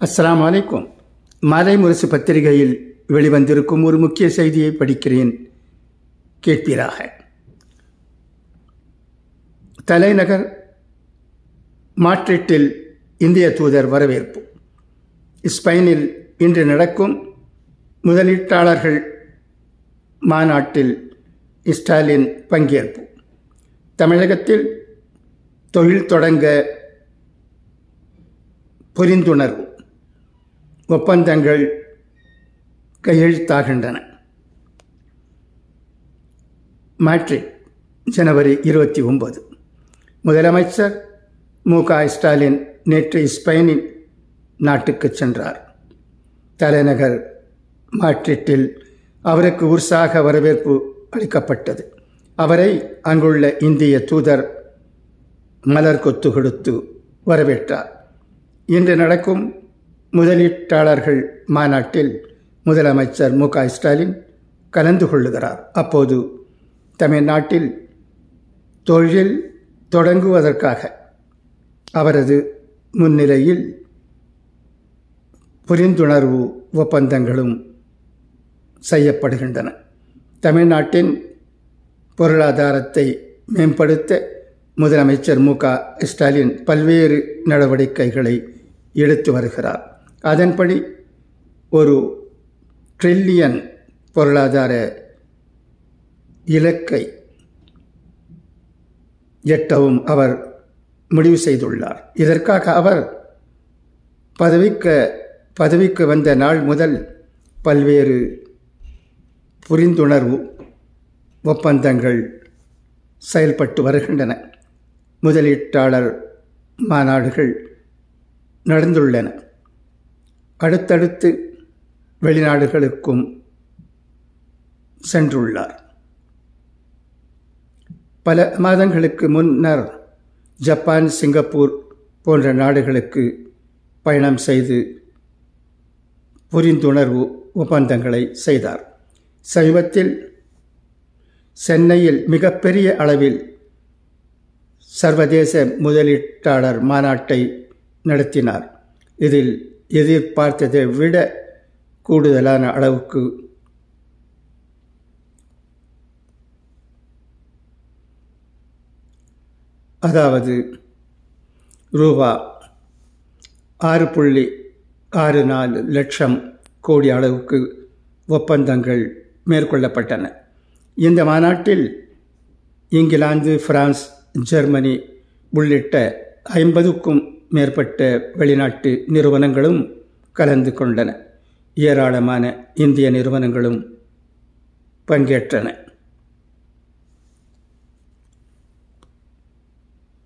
அஸ்ஸலாமு அலைக்கும் மாலை முரசு பத்திரிகையில் வெளிவந்திருக்கும் ஒரு முக்கிய செய்தியை படிக்கிறேன் கேட்பீராக தலைநகர் மாட்ரிட்டில் இந்திய தூதர் வரவேற்பு ஸ்பெயினில் இன்று நடக்கும் முதலீட்டாளர்கள் மாநாட்டில் ஸ்டாலின் பங்கேற்பு தமிழகத்தில் தொழில் தொடங்க புரிந்துணர்வு ஒப்பந்தங்கள் கையெழுத்தாகின்றன மேட்ரிக் ஜனவரி இருபத்தி ஒன்பது முதலமைச்சர் மு க ஸ்டாலின் நேற்று ஸ்பெயினின் நாட்டுக்கு சென்றார் தலைநகர் மாட்ரிட்டில் அவருக்கு உற்சாக வரவேற்பு அளிக்கப்பட்டது அவரை அங்குள்ள இந்திய தூதர் மலர் கொத்து கொடுத்து வரவேற்றார் இன்று நடக்கும் முதலீட்டாளர்கள் மாநாட்டில் முதலமைச்சர் மு க ஸ்டாலின் கலந்து கொள்ளுகிறார் அப்போது தமிழ்நாட்டில் தொழில் தொடங்குவதற்காக அவரது முன்னிலையில் புரிந்துணர்வு ஒப்பந்தங்களும் செய்யப்படுகின்றன தமிழ்நாட்டின் பொருளாதாரத்தை மேம்படுத்த முதலமைச்சர் மு க ஸ்டாலின் பல்வேறு நடவடிக்கைகளை எடுத்து வருகிறார் அதன்படி ஒரு ட்ரில்லியன் பொருளாதார இலக்கை எட்டவும் அவர் முடிவு செய்துள்ளார் இதற்காக அவர் பதவிக்க பதவிக்கு வந்த நாள் முதல் பல்வேறு புரிந்துணர்வு ஒப்பந்தங்கள் செயல்பட்டு வருகின்றன முதலீட்டாளர் மாநாடுகள் நடந்துள்ளன அடுத்தடுத்து வெளிநாடுகளுக்கும் சென்றுள்ளார் பல மாதங்களுக்கு முன்னர் ஜப்பான் சிங்கப்பூர் போன்ற நாடுகளுக்கு பயணம் செய்து புரிந்துணர்வு ஒப்பந்தங்களை செய்தார் சமீபத்தில் சென்னையில் மிகப்பெரிய அளவில் சர்வதேச முதலீட்டாளர் மாநாட்டை நடத்தினார் இதில் எதிர்பார்த்ததை விட கூடுதலான அளவுக்கு அதாவது ரூபா ஆறு புள்ளி ஆறு நாலு லட்சம் கோடி அளவுக்கு ஒப்பந்தங்கள் மேற்கொள்ளப்பட்டன இந்த மாநாட்டில் இங்கிலாந்து பிரான்ஸ் ஜெர்மனி உள்ளிட்ட ஐம்பதுக்கும் மேற்பட்ட வெளிநாட்டு நிறுவனங்களும் கலந்து கொண்டன ஏராளமான இந்திய நிறுவனங்களும் பங்கேற்றன